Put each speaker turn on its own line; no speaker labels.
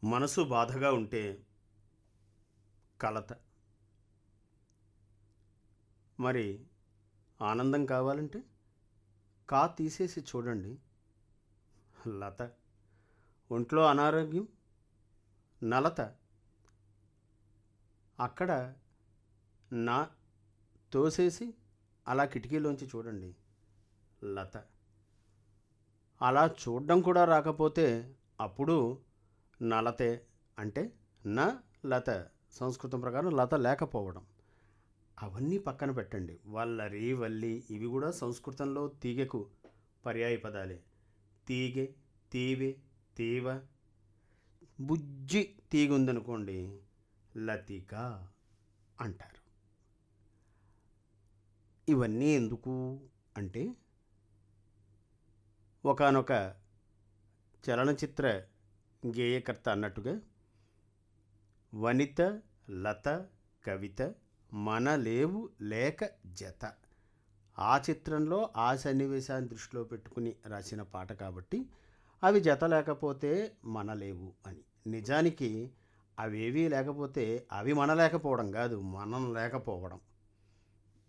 మనసు బాధగా ఉంటే కలత మరి ఆనందం కావాలంటే కా తీసేసి చూడండి లత ఒంట్లో అనారోగ్యం నలత అక్కడ నా తోసేసి అలా కిటికీలోంచి చూడండి లత అలా చూడడం కూడా రాకపోతే అప్పుడు నలతే అంటే నా లత సంస్కృతం ప్రకారం లత లేకపోవడం అవన్నీ పక్కన పెట్టండి వల్లరి వల్లి ఇవి కూడా సంస్కృతంలో తీగకు పర్యాయ పదాలే తీగె తీవె తీవ బుజ్జి తీగ ఉందనుకోండి లతిక అంటారు ఇవన్నీ ఎందుకు అంటే ఒకానొక చలనచిత్ర గేయకర్త అన్నట్టుగా వనిత లత కవిత మనలేవు లేక జత ఆ చిత్రంలో ఆ సన్నివేశాన్ని దృష్టిలో పెట్టుకుని రాసిన పాట కాబట్టి అవి జత లేకపోతే మనలేవు అని నిజానికి అవేవీ లేకపోతే అవి మనలేకపోవడం కాదు మనం లేకపోవడం